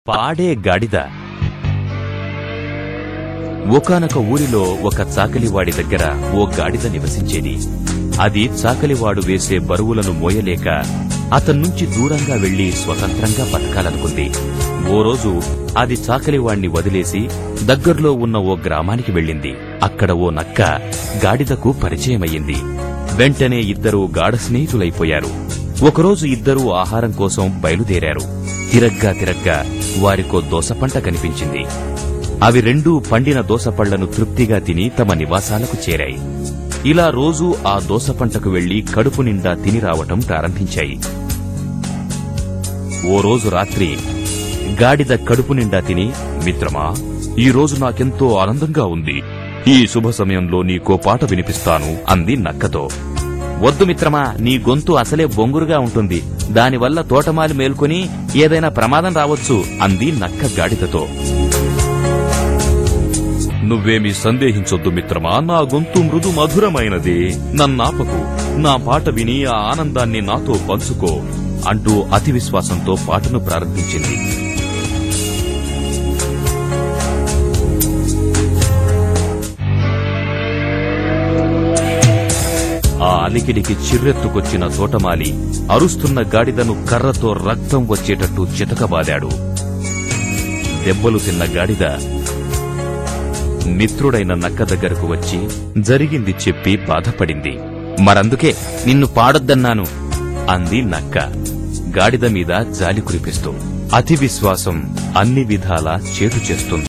పాడే గాడిద ఒకానొక ఊరిలో ఒక చాకలివాడి దగ్గర ఓ గాడిద నివసించేది అది చాకలివాడు వేసే బరువులను మోయలేక అతన్నుంచి దూరంగా వెళ్లి స్వతంత్రంగా బతకాలనుకుంది ఓ రోజు అది చాకలివాణ్ణి వదిలేసి దగ్గర్లో ఉన్న ఓ గ్రామానికి వెళ్ళింది అక్కడ ఓ నక్క గాడిదకు పరిచయమయ్యింది వెంటనే ఇద్దరూ గాఢ స్నేహితులైపోయారు ఒకరోజు ఇద్దరూ ఆహారం కోసం బయలుదేరారు తిరగ్గా తిరగ్గా వారికో దోసపంట కనిపించింది అవి రెండూ పండిన దోసపళ్లను తృప్తిగా తిని తమ నివాసాలకు చేరాయి ఇలా రోజూ ఆ దోసపంటకు వెళ్లి కడుపు నిండా తిని రావటం ప్రారంభించాయి ఓ రోజు రాత్రి గాడిద కడుపు నిండా తిని మిత్రమా ఈ రోజు నాకెంతో ఆనందంగా ఉంది ఈ శుభ సమయంలో నీకో పాట వినిపిస్తాను అంది నక్కతో వద్దు మిత్రమా నీ గొంతు అసలే బొంగురుగా ఉంటుంది దానివల్ల తోటమాలి మేల్కొని ఏదైనా ప్రమాదం రావచ్చు అంది నక్క గాడిదతో నువ్వేమీ సందేహించొద్దు మిత్రమా నా గొంతు మృదు మధురమైనది నన్నాపకు నా పాట విని ఆ ఆనందాన్ని నాతో పంచుకో అంటూ అతి విశ్వాసంతో పాటను ప్రారంభించింది ఆ అలికిడికి చిర్రెత్తుకొచ్చిన తోటమాలి అరుస్తున్న గాడిదను కర్రతో రక్తం వచ్చేటట్టు చితకబాదాడు దెబ్బలు తిన్న గాడిద మిత్రుడైన నక్క దగ్గరకు వచ్చి జరిగింది చెప్పి బాధపడింది మరందుకే నిన్ను పాడొద్దన్నాను అంది నక్క గాడిద మీద జాలి కురిపిస్తూ అతి విశ్వాసం అన్ని విధాలా చేటు చేస్తుంది